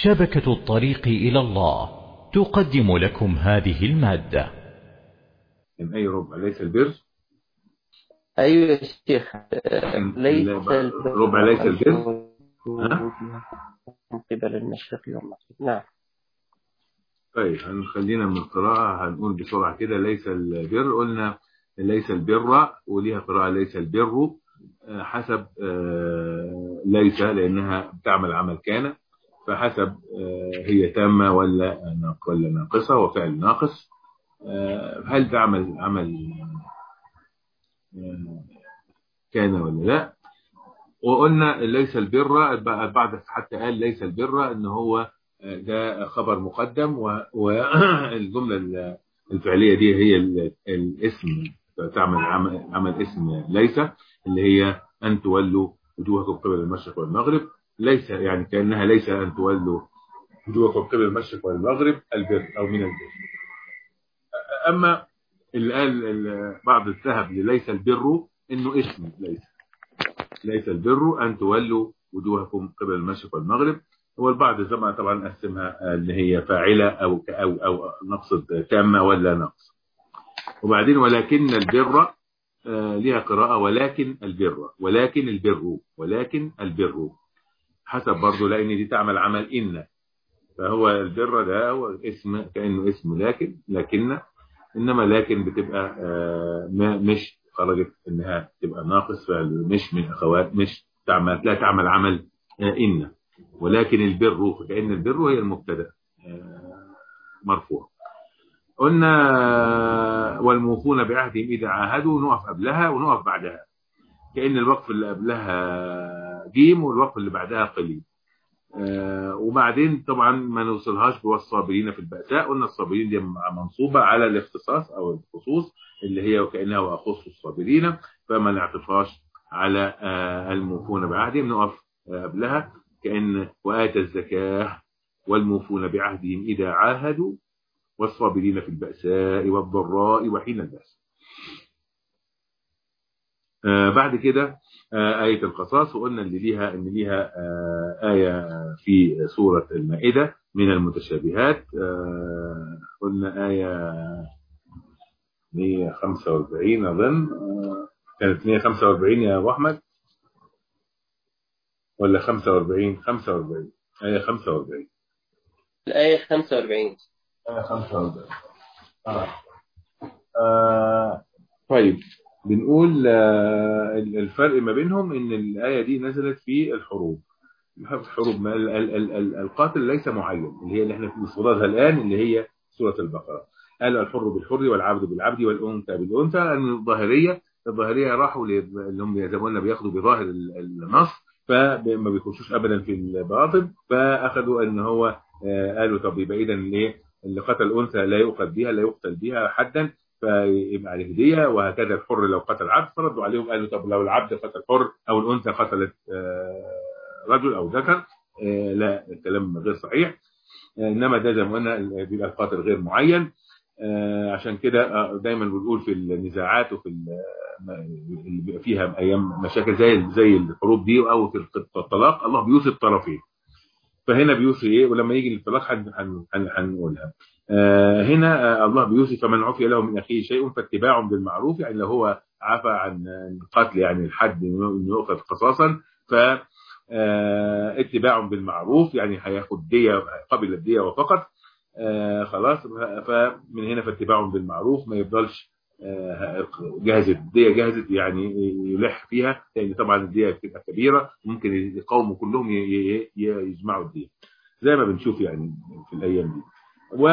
شبكة الطريق إلى الله تقدم لكم هذه المادة من أي ربع ليس البر أيوة يا شيخ ليس ربع ليس البر من قبل المشرق والمغرب نعم طيب هنخلينا من القراءة هنقول بسرعة كده ليس البر قلنا ليس البر وليها قراءة ليس البر حسب ليس لأنها بتعمل عمل كان فحسب هي تامة ولا ولا ناقصة وفعل ناقص هل تعمل عمل كان ولا لا وقلنا ليس البر بعد حتى قال ليس البر ان هو ده خبر مقدم والجملة الفعلية دي هي الاسم تعمل عمل, عمل اسم ليس اللي هي أن تولوا وجوهكم قبل المشرق والمغرب ليس يعني كأنها ليس أن تولوا وجوهكم قبل المشرق والمغرب البر أو من البر أما اللي قال بعض الذهب ليس البر إنه اسم ليس ليس البر أن تولوا وجوهكم قبل المشرق والمغرب هو البعض زمان طبعا قسمها اللي هي فاعلة أو أو أو نقصد تامة ولا نقص وبعدين ولكن البر ليها قراءة ولكن البر ولكن البر ولكن البر حسب برضه لأن دي تعمل عمل إن فهو البر ده هو اسم كأنه اسم لكن لكن إنما لكن بتبقى مش خرجت إنها تبقى ناقص فعل مش من أخوات مش تعمل لا تعمل عمل إن ولكن البر كأن البر هي المبتدا مرفوع قلنا والموفون بعهدهم إذا عاهدوا نقف قبلها ونقف بعدها كأن الوقف اللي قبلها جيم والوقف اللي بعدها قليل وبعدين طبعا ما نوصلهاش بالصابرين في البأساء قلنا الصابرين دي منصوبة على الاختصاص أو الخصوص اللي هي وكأنها وأخص الصابرين فما نعطفهاش على الموفون بعهدهم نقف قبلها كأن وآتى الزكاة والموفون بعهدهم إذا عاهدوا والصابرين في البأساء والضراء وحين البأس آه بعد كده آه آية القصاص وقلنا اللي ليها ان ليها آه آية في سورة المائدة من المتشابهات قلنا آية 145 أظن كانت 145 يا أبو أحمد ولا 45 45 آية 45 الآية 45 آية 45 آه. آه. طيب بنقول آه الفرق ما بينهم ان الآية دي نزلت في الحروب الحروب ال ال ال ال القاتل ليس معين اللي هي اللي احنا في صورتها الآن اللي هي سورة البقرة قال الحر بالحر والعبد بالعبد والأنثى بالأنثى أن الظاهرية الظاهرية راحوا اللي هم زي ما قلنا بياخدوا بظاهر النص فما بيخشوش ابدا في الباطل فاخذوا ان هو قالوا طب يبقى اذا ليه اللي قتل انثى لا يؤخذ بها لا يقتل بها حدا فيبقى عليه هديه وهكذا الحر لو قتل عبد فردوا عليهم قالوا طب لو العبد قتل حر او الانثى قتلت رجل او ذكر لا الكلام غير صحيح انما ده زي ما قلنا بيبقى القاتل غير معين عشان كده دايما بنقول في النزاعات وفي اللي بيبقى فيها ايام مشاكل زي زي الحروب دي او في الطلاق الله بيوصي الطرفين فهنا بيوصي ايه ولما يجي الطلاق هنقولها آه هنا آه الله بيوصي فمن عفي له من اخيه شيء فاتباع بالمعروف يعني لو هو عفى عن القتل يعني الحد انه يؤخذ قصاصا ف اتباع بالمعروف يعني هياخد دية قبل الدية وفقط آه خلاص فمن هنا فاتباع بالمعروف ما يفضلش جهزت الدية جهزت يعني يلح فيها لان طبعا الدية بتبقى كبيرة ممكن يقاوموا كلهم يجمعوا الدية زي ما بنشوف يعني في الايام دي و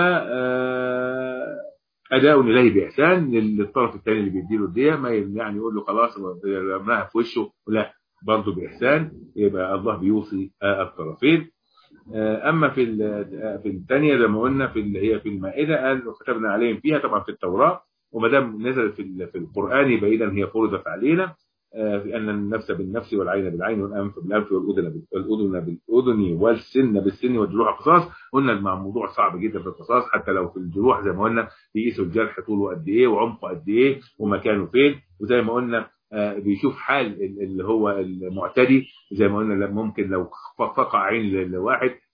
اداء اليه باحسان للطرف الثاني اللي بيديله الدية ما يعني يقول له خلاص رماها في وشه لا برضه باحسان يبقى الله بيوصي الطرفين اما في في الثانيه زي ما قلنا في اللي هي في المائده قال كتبنا عليهم فيها طبعا في التوراه وما دام نزلت في في القران يبقى اذا هي فرضت علينا في ان النفس بالنفس والعين بالعين والانف بالانف والاذن والاذن بالاذن والسن بالسن والجروح قصاص قلنا الموضوع صعب جدا في القصاص حتى لو في الجروح زي ما قلنا بيقيسوا الجرح طوله قد ايه وعمقه قد ايه ومكانه فين وزي ما قلنا بيشوف حال اللي هو المعتدي زي ما قلنا ممكن لو فقع عين لواحد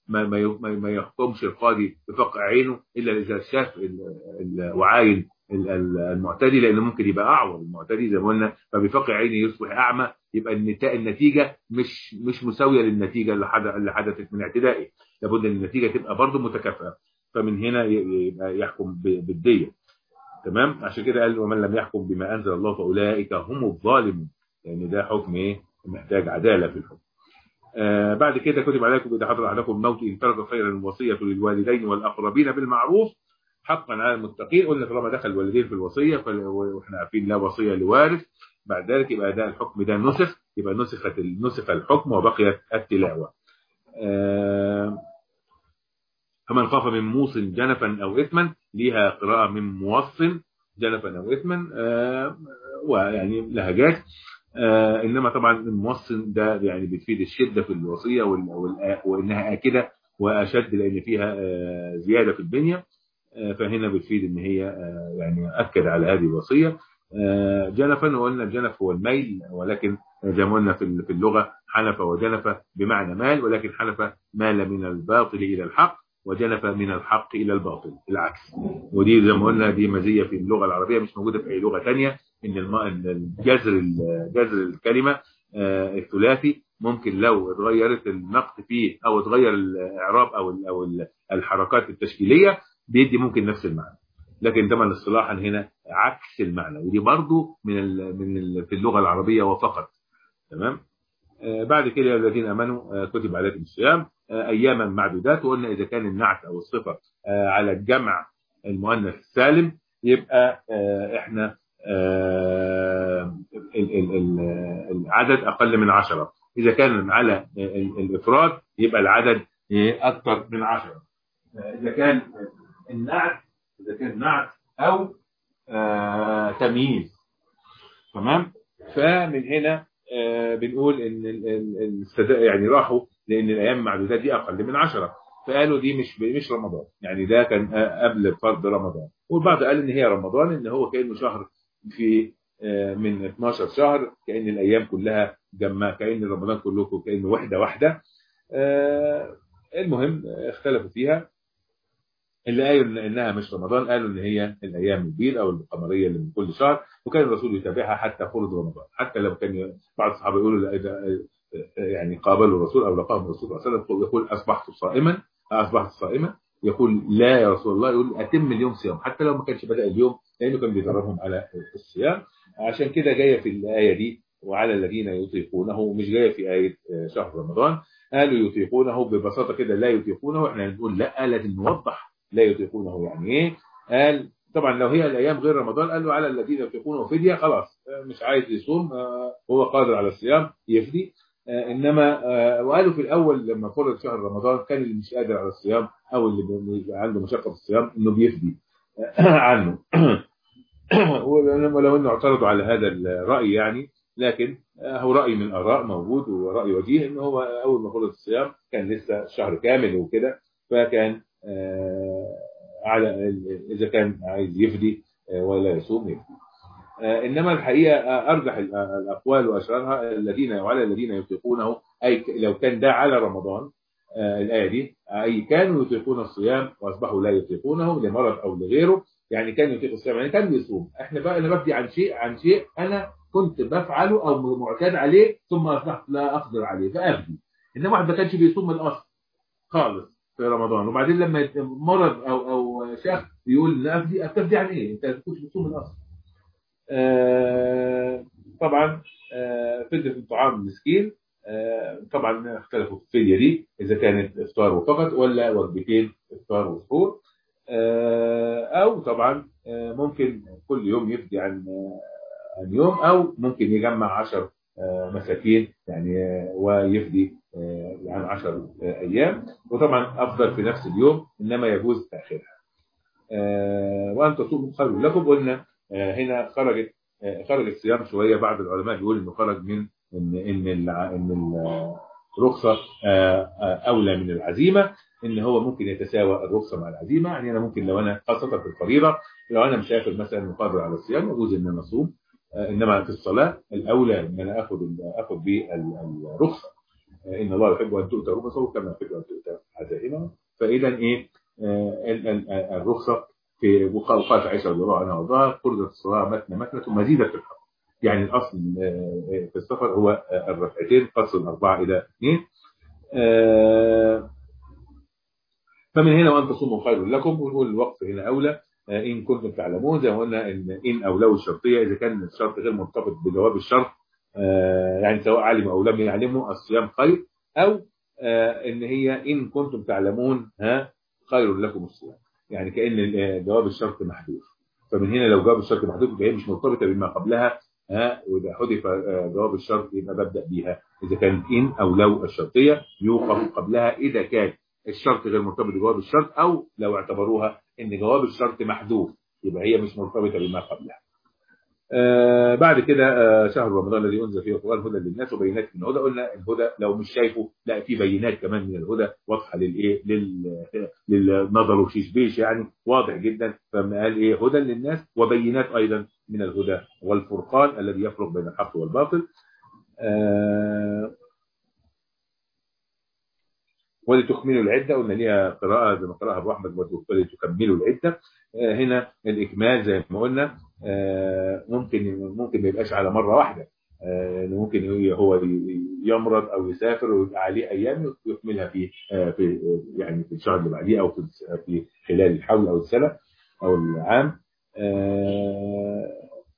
ما ما ما يحكمش القاضي بفقع عينه الا اذا شاف وعاين المعتدي لان ممكن يبقى اعور المعتدي زي ما قلنا فبفقع عينه يصبح اعمى يبقى النتيجه مش مش مساويه للنتيجه اللي اللي حدثت من اعتدائه لابد ان النتيجه تبقى برضه متكافئه فمن هنا يبقى يحكم بالديه تمام عشان كده قال ومن لم يحكم بما انزل الله فاولئك هم الظالمون يعني ده حكم ايه محتاج عداله في الحكم آه بعد كده كتب عليكم اذا حضر احدكم الموت ان ترك خيرا الوصيه للوالدين والاقربين بالمعروف حقا على المتقين قلنا طالما دخل الوالدين في الوصيه واحنا عارفين لا وصيه لوارث بعد ذلك يبقى ده الحكم ده نسخ يبقى نسخت نسخ الحكم وبقيت التلاوه آه فمن خاف من موص جنفا او اثما ليها قراءه من موص جنفا او اثما آه ويعني لهجات آه انما طبعا الموصن ده يعني بتفيد الشده في الوصيه وانها اكده واشد لان فيها آه زياده في البنيه آه فهنا بتفيد ان هي يعني اكد على هذه الوصيه جنفا وقلنا الجنف هو الميل ولكن زي ما قلنا في اللغه حنف وجنف بمعنى مال ولكن حنف مال من الباطل الى الحق وجنف من الحق الى الباطل العكس ودي زي ما قلنا دي مزيه في اللغه العربيه مش موجوده في اي لغه ثانيه ان الجذر جذر الكلمه الثلاثي ممكن لو اتغيرت النقط فيه او اتغير الاعراب او او الحركات التشكيليه بيدي ممكن نفس المعنى لكن طبعا اصطلاحا هنا عكس المعنى ودي برضو من ال من ال في اللغه العربيه وفقط تمام بعد كده يا الذين امنوا كتب عليكم الصيام اياما معدودات وقلنا اذا كان النعت او الصفه على الجمع المؤنث السالم يبقى احنا العدد اقل من عشرة اذا كان على الافراد يبقى العدد اكثر من عشرة اذا كان النعت اذا كان نعت او تمييز تمام فمن هنا بنقول ان يعني راحوا لان الايام المعدودات دي اقل من عشرة فقالوا دي مش مش رمضان يعني ده كان قبل فرض رمضان والبعض قال ان هي رمضان ان هو كانه شهر في من 12 شهر كان الايام كلها جمع كان رمضان كله كانه وحده واحده المهم اختلفوا فيها اللي قالوا انها مش رمضان قالوا ان هي الايام البيض او القمريه اللي من كل شهر وكان الرسول يتابعها حتى فرض رمضان حتى لو كان بعض الصحابه يقولوا اذا يعني قابلوا الرسول او لقاهم الرسول صلى الله عليه وسلم يقول اصبحت صائما اصبحت صائما يقول لا يا رسول الله يقول اتم اليوم صيام حتى لو ما كانش بدا اليوم لانه كان بيدربهم على الصيام عشان كده جايه في الايه دي وعلى الذين يطيقونه مش جايه في ايه شهر رمضان قالوا يطيقونه ببساطه كده لا يطيقونه احنا نقول لا لازم نوضح لا يطيقونه يعني ايه قال طبعا لو هي الايام غير رمضان قال له على الذين يطيقونه فديه خلاص مش عايز يصوم هو قادر على الصيام يفدي انما وقالوا في الاول لما فرض شهر رمضان كان اللي مش قادر على الصيام او اللي عنده مشقه في الصيام انه بيفدي عنه ولو انه اعترضوا على هذا الراي يعني لكن هو راي من الاراء موجود وراي وجيه ان هو اول ما فرض الصيام كان لسه شهر كامل وكده فكان على اذا كان عايز يفدي ولا يصوم يفدي انما الحقيقه ارجح الاقوال واشهرها الذين وعلى الذين يطيقونه اي لو كان ده على رمضان الايه دي اي كانوا يطيقون الصيام واصبحوا لا يطيقونه لمرض او لغيره يعني كان يطيق الصيام يعني كان بيصوم احنا بقى انا ببدي عن شيء عن شيء انا كنت بفعله او معتاد عليه ثم اصبحت لا اقدر عليه فابدي انما واحد ما كانش بيصوم من الاصل خالص في رمضان وبعدين لما مرض او او شخص يقول لا افدي افدي عن ايه؟ انت ما كنتش بتصوم من الاصل آه طبعا آه فدية الطعام المسكين آه طبعا اختلفوا في الفدية دي إذا كانت إفطار فقط ولا وجبتين إفطار وسحور أو طبعا ممكن كل يوم يفدي عن عن يوم أو ممكن يجمع 10 مساكين يعني ويفدي عن 10 أيام وطبعا أفضل في نفس اليوم إنما يجوز تأخيرها وأن تصوموا خير لكم قلنا هنا خرجت خرج الصيام شويه بعض العلماء بيقول انه خرج من ان ان ان الرخصه اولى من العزيمه ان هو ممكن يتساوى الرخصه مع العزيمه يعني انا ممكن لو انا خاصه في الفريضه لو انا مسافر مثلا وقادر على الصيام يجوز ان انا اصوم انما في الصلاه الاولى ان انا اخذ اخذ بالرخصه آه، ان الله يحب ان تؤتى رخصه كما يحب ان تؤتى عزائمه فاذا ايه آه، ال- ال- الرخصه في وقالت عائشه رضي الله عنها وارضاها فرضت الصلاه مثنى مثنى ثم زيدت في الحق يعني الاصل آه، في السفر هو آه، الركعتين قصر الاربعه الى اثنين آه، فمن هنا وان تصوموا خير لكم ونقول الوقف هنا اولى آه، ان كنتم تعلمون زي ما قلنا ان ان او لو الشرطيه اذا كان الشرط غير مرتبط بجواب الشرط آه، يعني سواء علموا او لم يعلموا الصيام خير او آه، ان هي ان كنتم تعلمون ها خير لكم الصيام يعني كان آه، جواب الشرط محذوف فمن هنا لو جواب الشرط محذوف يبقى هي مش مرتبطه بما قبلها ها واذا حذف آه، جواب الشرط يبقى ببدا بيها اذا كانت ان او لو الشرطيه يوقف قبلها اذا كان الشرط غير مرتبط بجواب الشرط او لو اعتبروها ان جواب الشرط محذوف يبقى هي مش مرتبطه بما قبلها آه بعد كده آه شهر رمضان الذي انزل فيه القران هدى للناس وبينات من الهدى قلنا الهدى لو مش شايفه لا في بينات كمان من الهدى واضحه للايه لل للنظر وشيش بيش يعني واضح جدا فما قال ايه هدى للناس وبينات ايضا من الهدى والفرقان الذي يفرق بين الحق والباطل آه ولتكملوا العدة قلنا ليها قراءة زي ما قرأها أبو أحمد ولتكملوا العدة آه، هنا الإكمال زي ما قلنا آه، ممكن ممكن ما يبقاش على مرة واحدة آه، إنه ممكن هو- هو يمرض أو يسافر ويبقى عليه أيام يكملها في آه، في يعني في الشهر اللي بعديه أو في في خلال الحول أو السنة أو العام آه،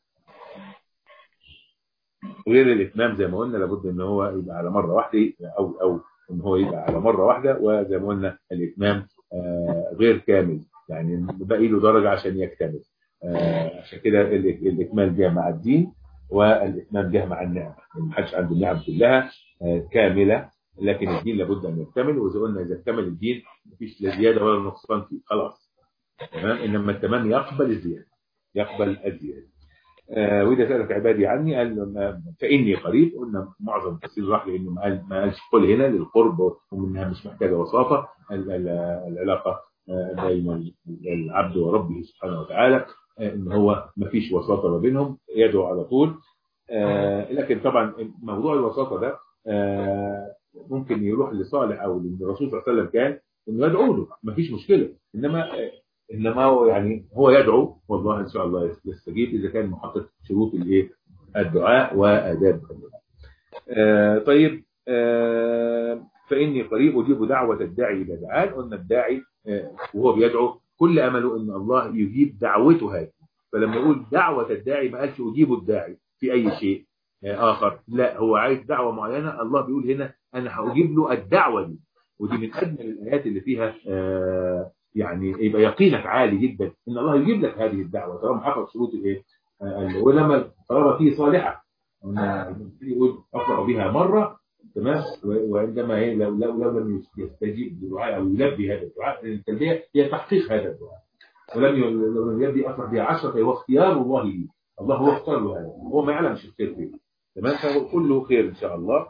غير الإتمام زي ما قلنا لابد إن هو يبقى على مرة واحدة أو أو ان هو يبقى على مره واحده وزي ما قلنا الاتمام آه، غير كامل يعني باقي له درجه عشان يكتمل آه، عشان كده ال- الاكمال جاء مع الدين والاتمام جاء مع النعمه يعني ما حدش عنده النعم كلها آه، كامله لكن الدين لابد ان يكتمل وزي قلنا اذا اكتمل الدين مفيش لا زياده ولا نقصان فيه خلاص تمام انما التمام يقبل الزياده يقبل الزياده آه، واذا سالك عبادي عني قال لما- فاني قريب قلنا معظم التفسير راح لانه ما قال ما قالش قل هنا للقرب ومنها مش محتاجه وساطه ال- ال- العلاقه آه، بين ال- العبد وربه سبحانه وتعالى آه، ان هو ما فيش وساطه ما بينهم يدعو على طول آه، لكن طبعا موضوع الوساطه ده آه، ممكن يروح لصالح او للرسول صلى الله عليه وسلم كان انه يدعو له ما فيش مشكله انما آه، انما هو يعني هو يدعو والله ان شاء الله يستجيب اذا كان محقق شروط الايه الدعاء واداب الدعاء. آه طيب آه فاني قريب اجيب دعوه الداعي اذا دعان قلنا الداعي آه وهو بيدعو كل امله ان الله يجيب دعوته هذه فلما يقول دعوه الداعي ما قالش اجيب الداعي في اي شيء آه اخر لا هو عايز دعوه معينه الله بيقول هنا انا هجيب له الدعوه دي ودي من اجمل الايات اللي فيها آه يعني يبقى يقينك عالي جدا ان الله يجيب لك هذه الدعوه طالما حقق شروط الايه؟ آه، ولما طالما فيه صالحه قلنا يقول اقرا بها مره تمام و- وعندما هي لو لو لو لم يستجيب لدعاء او يلبي هذا الدعاء التلبيه هي تحقيق هذا الدعاء ولم ي- لو لم يلبي اقرا بها 10 فهو اختيار الله لي الله هو اختار له هذا هو ما يعلمش الخير فيه تمام فهو كله خير ان شاء الله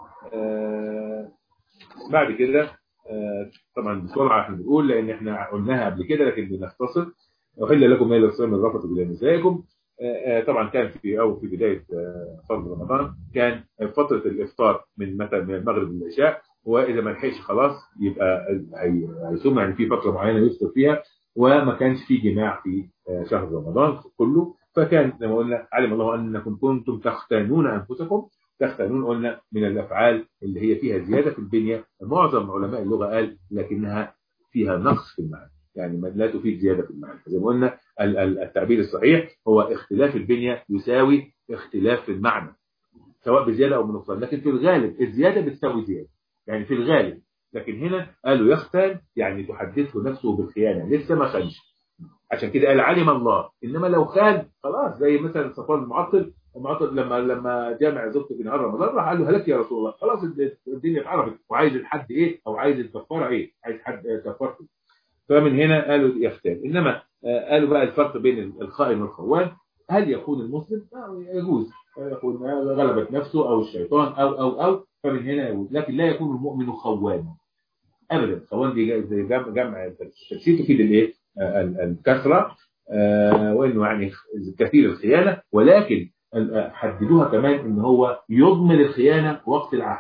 آه بعد كده آه، طبعا بسرعه احنا بنقول لان احنا قلناها قبل كده لكن بنختصر احل لكم ما الصيام من رفث الى نسائكم آه، آه، طبعا كان في او في بدايه آه، فضل رمضان كان فتره الافطار من مثلا من المغرب للعشاء واذا ما لحقش خلاص يبقى هي- هيصوم يعني في فتره معينه يفطر فيها وما كانش في جماع في آه، شهر رمضان كله فكان زي ما قلنا علم الله انكم كنتم تختانون انفسكم تختانون قلنا من الافعال اللي هي فيها زياده في البنيه معظم علماء اللغه قال لكنها فيها نقص في المعنى يعني ما- لا تفيد زياده في المعنى زي ما قلنا ال- ال- التعبير الصحيح هو اختلاف البنيه يساوي اختلاف في المعنى سواء بزياده او بنقصان لكن في الغالب الزياده بتساوي زياده يعني في الغالب لكن هنا قالوا يختان يعني تحدثه نفسه بالخيانه لسه ما خانش عشان كده قال علم الله انما لو خان خلاص زي مثلا صفوان المعطل المعطل لما لما جامع زوجته في نهار رمضان راح قال له هلك يا رسول الله خلاص الدنيا اتعرفت وعايز الحد ايه او عايز الكفاره ايه عايز حد آه، كفارته فمن هنا قالوا يختان انما آه، قالوا بقى الفرق بين الخائن والخوان هل يكون المسلم؟ آه، يجوز آه، يكون آه، غلبت نفسه او الشيطان او او او فمن هنا يجوز لكن لا يكون المؤمن خوانا ابدا خوان دي جا- زي جمع جمع تفسير تفيد الايه؟ آه، ال- الكثره آه، وانه يعني كثير الخيانه ولكن ال- آه، حددوها كمان ان هو يضمن الخيانه وقت العهد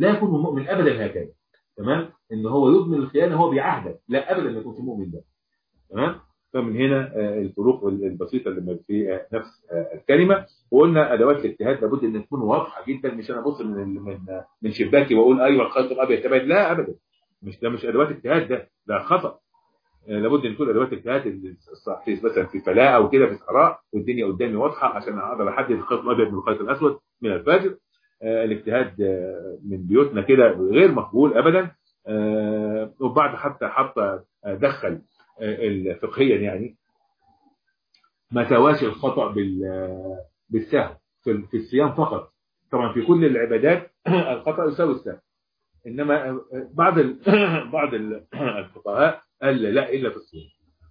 لا يكون المؤمن ابدا هكذا تمام ان هو يضمن الخيانه هو بيعهدك لا ابدا ما يكونش المؤمن ده تمام فمن هنا آه، الفروق البسيطه اللي في آه، نفس آه، الكلمه وقلنا ادوات الاجتهاد لابد ان تكون واضحه جدا مش انا ابص من من من شباكي واقول ايوه الخط الابيض تبعد لا ابدا مش ده مش ادوات اجتهاد ده ده خطا آه، لابد ان تكون ادوات اجتهاد الصح- في مثلا في فلاة او كده في صحراء والدنيا قدامي واضحه عشان اقدر احدد الخيط الابيض من الخيط الاسود من الفجر آه، الاجتهاد آه، من بيوتنا كده غير مقبول ابدا آه، وبعد حتى حتى آه، دخل آه، الفقهيا يعني ما تواشي الخطا بال آه، بالسهو في في الصيام فقط طبعا في كل العبادات الخطا يساوي السهو انما آه، بعض ال- بعض ال- الفقهاء قال لا الا في الصيام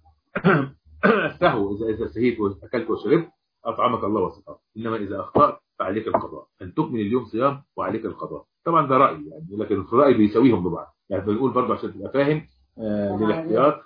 السهو اذا اذا سهيت واكلت وشربت اطعمك الله وسقاك انما اذا اخطات فعليك القضاء ان تكمل اليوم صيام وعليك القضاء طبعا ده رايي يعني لكن الراي بيساويهم ببعض يعني بنقول برضه عشان تبقى فاهم آه للاحتياط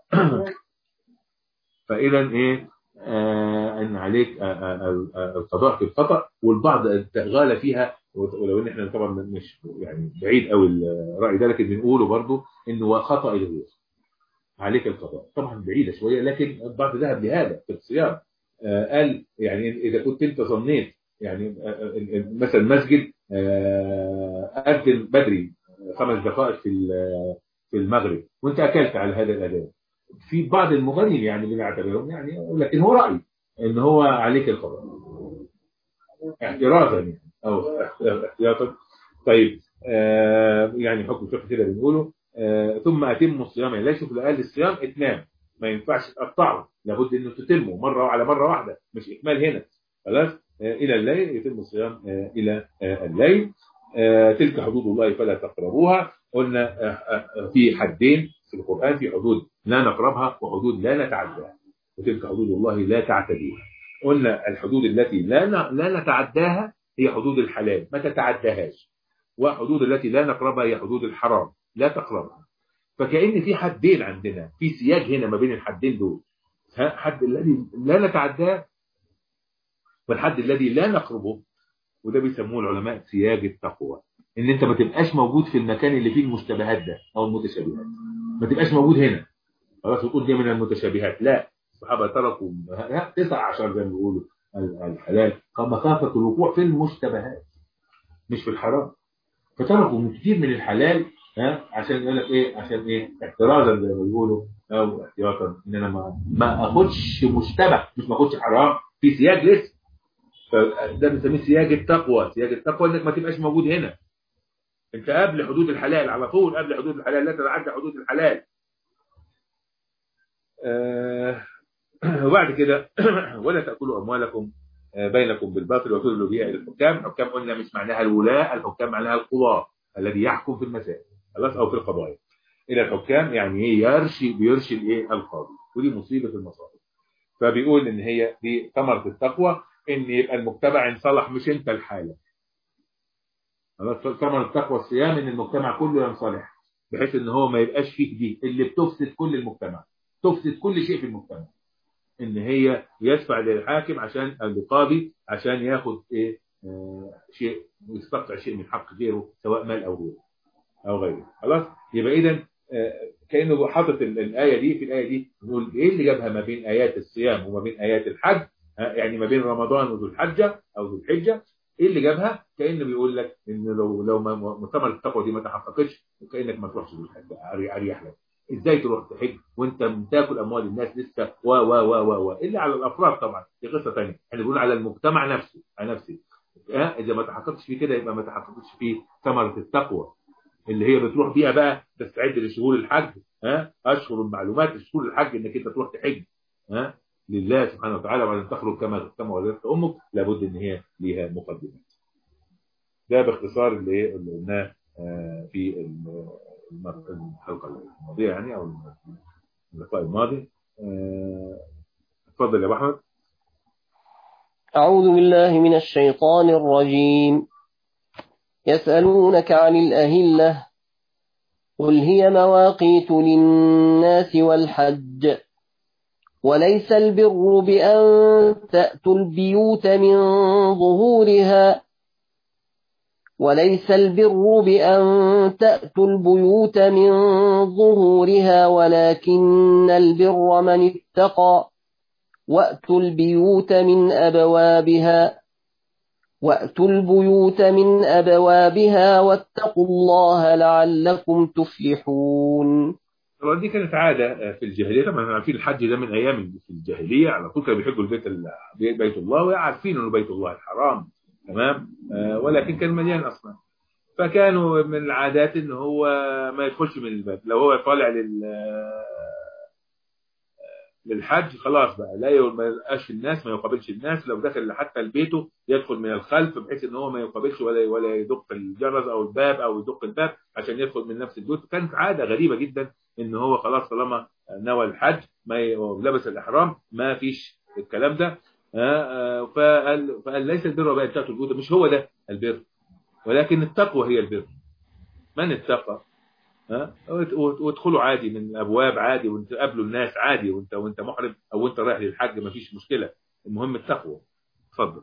فاذا ايه آه ان عليك آه آه آه القضاء في الخطا والبعض غال فيها ولو ان احنا طبعا مش يعني بعيد قوي الراي ده لكن بنقوله برضه انه خطا الغير عليك القضاء طبعا بعيدة شوية لكن البعض ذهب لهذا في الصيام آه قال يعني إذا كنت أنت ظنيت يعني آه آه مثلا مسجد آه أذن بدري خمس دقائق في ال- في المغرب وأنت أكلت على هذا الأذان في بعض المغنين يعني بنعتبرهم يعني لكن هو رأي إن هو عليك القضاء احترازا يعني أو احتياطا طيب آه يعني حكم فقه كده بنقوله آه ثم اتموا الصيام يعني لا يشوف الاقل الصيام اتمام ما ينفعش تقطعه لابد انه تتمه مره على مره واحده مش اكمال هنا خلاص آه الى الليل يتم الصيام آه الى آه الليل آه تلك حدود الله فلا تقربوها قلنا آه آه في حدين في القران في حدود لا نقربها وحدود لا نتعداها وتلك حدود الله لا تعتدوها قلنا الحدود التي لا ن- لا نتعداها هي حدود الحلال ما تتعداهاش وحدود التي لا نقربها هي حدود الحرام لا تقربها فكأن في حدين عندنا في سياج هنا ما بين الحدين دول ها حد الذي لا نتعداه والحد الذي لا نقربه وده بيسموه العلماء سياج التقوى ان انت ما تبقاش موجود في المكان اللي فيه المشتبهات ده او المتشابهات ما تبقاش موجود هنا خلاص وتقول دي من المتشابهات لا الصحابه تركوا ها، تسع عشر زي ما بيقولوا ال- الحلال مخافه الوقوع في المشتبهات مش في الحرام فتركوا كتير من الحلال ها عشان يقول لك ايه عشان ايه احترازا زي ما بيقولوا او احتياطا ان انا ما ما اخدش مشتبه مش ما اخدش حرام في سياج لسه فده بنسميه سياج التقوى سياج التقوى انك ما تبقاش موجود هنا انت قبل حدود الحلال على طول قبل حدود الحلال لا تتعدى حدود الحلال آه وبعد كده ولا تاكلوا اموالكم آه، بينكم بالباطل وتدلوا بها الى الحكام الحكام قلنا مش معناها الولاء الحكام معناها القضاء الذي يحكم في المسائل خلاص او في القضايا الى الحكام يعني ايه يرشي بيرشي الايه القاضي ودي مصيبه المصائب فبيقول ان هي دي ثمره التقوى ان يبقى المجتمع انصلح مش انت الحاله خلاص ثمره التقوى الصيام ان المجتمع كله ينصلح بحيث ان هو ما يبقاش فيه دي اللي بتفسد كل المجتمع تفسد كل شيء في المجتمع ان هي يدفع للحاكم عشان القاضي عشان ياخد ايه آه شيء ويستقطع شيء من حق غيره سواء مال او غيره او غيره خلاص يبقى اذا آه كانه حاطط ال- الايه دي في الايه دي نقول ايه اللي جابها ما بين ايات الصيام وما بين ايات الحج آه يعني ما بين رمضان وذو الحجه او ذو الحجه ايه اللي جابها كانه بيقول لك ان لو لو ما ما- ثمره التقوى دي ما تحققتش كانك ما تروحش ذو الحجه أري- اريح لك ازاي تروح تحج وانت بتاكل اموال الناس لسه و و و و و الا على الافراد طبعا دي قصه ثانيه احنا بنقول على المجتمع نفسه على نفسه ها اذا ما تحققتش فيه كده يبقى ما تحققتش فيه ثمره التقوى اللي هي بتروح بيها بقى تستعد لشهور الحج ها اشهر المعلومات لشهور الحج انك انت تروح تحج ها لله سبحانه وتعالى وان تخرج كما كما ولدت امك لابد ان هي ليها مقدمات ده باختصار اللي إيه اللي قلناه آه، في الم- الم- الحلقه الماضيه يعني او اللقاء الماضي آه، اتفضل يا ابو احمد أعوذ بالله من الشيطان الرجيم يسألونك عن الأهلة قل هي مواقيت للناس والحج وليس البر بأن تأتوا البيوت من ظهورها وليس البر بأن تأتوا البيوت من ظهورها ولكن البر من اتقى وأتوا البيوت من أبوابها وأتوا البيوت من أبوابها واتقوا الله لعلكم تفلحون طبعا دي كانت عادة في الجاهلية طبعا احنا عارفين الحج ده من أيام في الجاهلية على طول كانوا بيحجوا البيت بيت الله وعارفين إنه بيت الله الحرام تمام آه ولكن كان مليان أصلا فكانوا من العادات إن هو ما يدخلش من الباب لو هو طالع لل للحج خلاص بقى لا ما يلقاش الناس ما يقابلش الناس لو دخل حتى لبيته يدخل من الخلف بحيث ان هو ما يقابلش ولا ولا يدق الجرس او الباب او يدق الباب عشان يدخل من نفس البيت كانت عاده غريبه جدا ان هو خلاص طالما نوى الحج ما لبس الاحرام ما فيش الكلام ده فقال فقال ليس البر بقى بتاعته الجوده مش هو ده البر ولكن التقوى هي البر من اتقى ها وادخلوا عادي من الابواب عادي وانت قابلوا الناس عادي وانت وانت محرم او انت رايح للحج ما فيش مشكله المهم التقوى اتفضل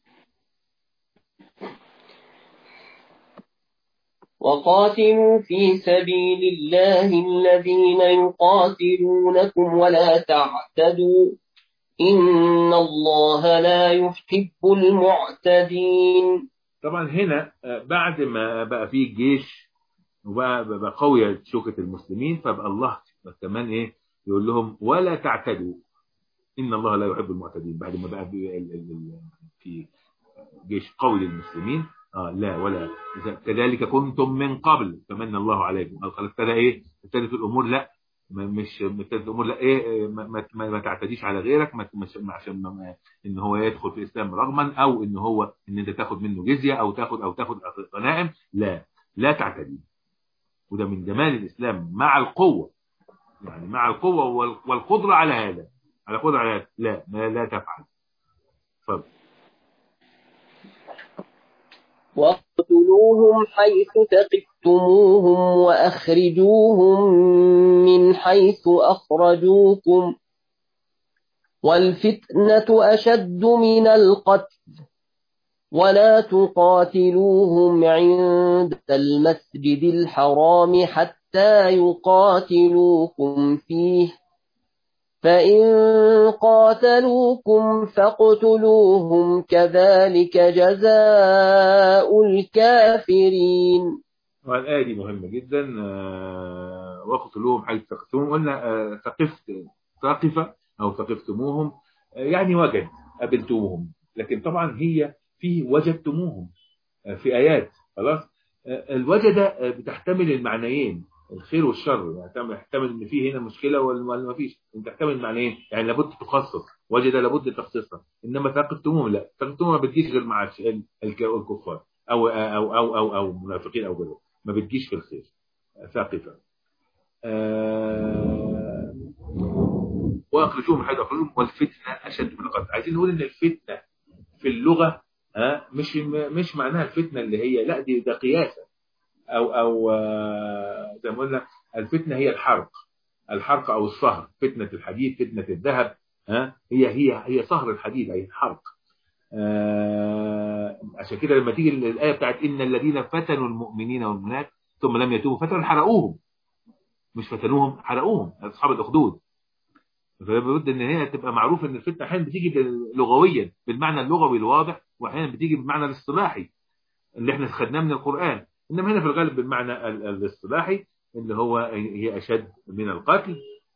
وقاتلوا في سبيل الله الذين يقاتلونكم ولا تعتدوا إن الله لا يحب المعتدين طبعا هنا بعد ما بقى فيه الجيش وبقى بقى قوية شوكة المسلمين فبقى الله كمان ايه يقول لهم ولا تعتدوا ان الله لا يحب المعتدين بعد ما بقى في جيش قوي للمسلمين اه لا ولا كذلك كنتم من قبل فمن الله عليكم قال خلاص ابتدى ايه ابتدت الامور لا مش ابتدت الامور لا ايه ما, ما, ما, ما تعتديش على غيرك ما مش عشان ما ان هو يدخل في الاسلام رغما او ان هو ان انت تاخد منه جزيه او تاخد او تاخد غنائم لا لا تعتدي وده من جمال الإسلام مع القوة يعني مع القوة والقدرة على هذا على قدرة على هذا لا ما لا تفعل اتفضل واقتلوهم حيث ثقفتموهم وأخرجوهم من حيث أخرجوكم والفتنة أشد من القتل ولا تقاتلوهم عند المسجد الحرام حتى يقاتلوكم فيه فإن قاتلوكم فاقتلوهم كذلك جزاء الكافرين والآية دي مهمة جدا واقتلوهم حيث ثقفتموهم قلنا ثقفت ثاقفة أو ثقفتموهم يعني وجد قابلتموهم لكن طبعا هي في وجدتموهم في آيات خلاص الوجد بتحتمل المعنيين الخير والشر يعني تحتمل ان في هنا مشكله ولا ما فيش انت تحتمل المعنيين يعني لابد تخصص وجد لابد تخصيصها انما ثقفتموهم لا ثقفتموهم ما بتجيش غير مع الكفار او او او او او منافقين او غيره ما بتجيش في الخير ثاقفه أه واخرجوهم حيث اخرجوهم والفتنه اشد من القتل عايزين نقول ان الفتنه في اللغه ها مش مش معناها الفتنه اللي هي لا دي ده قياسا او او زي ما قلنا الفتنه هي الحرق الحرق او الصهر فتنه الحديد فتنه الذهب ها هي هي هي صهر الحديد اي الحرق آه عشان كده لما تيجي الايه بتاعت ان الذين فتنوا المؤمنين والمؤمنات ثم لم يتوبوا فتنوا حرقوهم مش فتنوهم حرقوهم اصحاب الاخدود فلابد ان هي تبقى معروف ان الفتنه احيانا بتيجي لغويا بالمعنى اللغوي الواضح واحيانا بتيجي بالمعنى الاصطلاحي اللي احنا خدناه من القران انما هنا في الغالب بالمعنى الاصطلاحي اللي هو هي اشد من القتل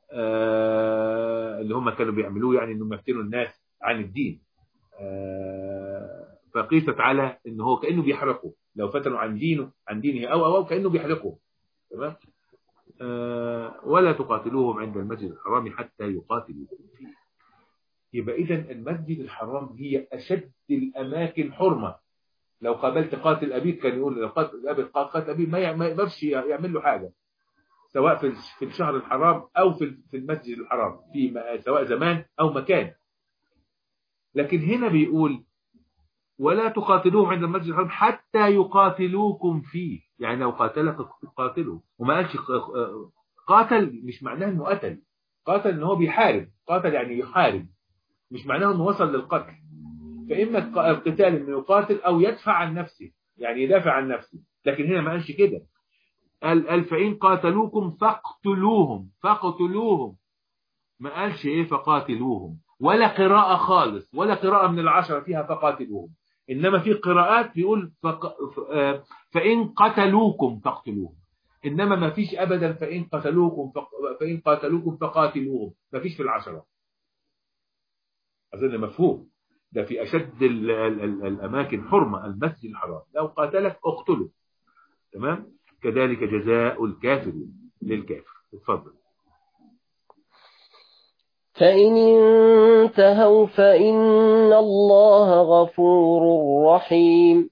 آه اللي هم كانوا بيعملوه يعني انهم يفتنوا الناس عن الدين آه فقيست على ان هو كانه بيحرقه لو فتنوا عن دينه عن دينه او او, أو كانه بيحرقه تمام آه ولا تقاتلوهم عند المسجد الحرام حتى يقاتلوكم فيه يبقى اذا المسجد الحرام هي اشد الاماكن حرمه لو قابلت قاتل ابيك كان يقول لو قاتل ابي قاتل ابي ما يقدرش يعمل له حاجه سواء في في الشهر الحرام او في في المسجد الحرام في سواء زمان او مكان لكن هنا بيقول ولا تقاتلوهم عند المسجد الحرام حتى يقاتلوكم فيه يعني لو قاتلك قاتله وما قالش قاتل مش معناه انه قتل قاتل ان هو بيحارب قاتل يعني يحارب مش معناه انه وصل للقتل فإما القتال انه يقاتل او يدفع عن نفسه يعني يدافع عن نفسه لكن هنا ما قالش كده قال قال فإن قاتلوكم فاقتلوهم فاقتلوهم ما قالش ايه فقاتلوهم ولا قراءة خالص ولا قراءة من العشرة فيها فقاتلوهم إنما في قراءات بيقول فق... ف... آه، فإن قتلوكم فاقتلوهم إنما ما فيش أبدا فإن قتلوكم فق... فإن قاتلوكم فقاتلوهم ما فيش في العشرة أظن مفهوم ده في أشد ال... ال... ال... الأماكن حرمة المسجد الحرام لو قاتلك اقتله تمام كذلك جزاء الكافرين للكافر اتفضل فإن انتهوا فإن الله غفور رحيم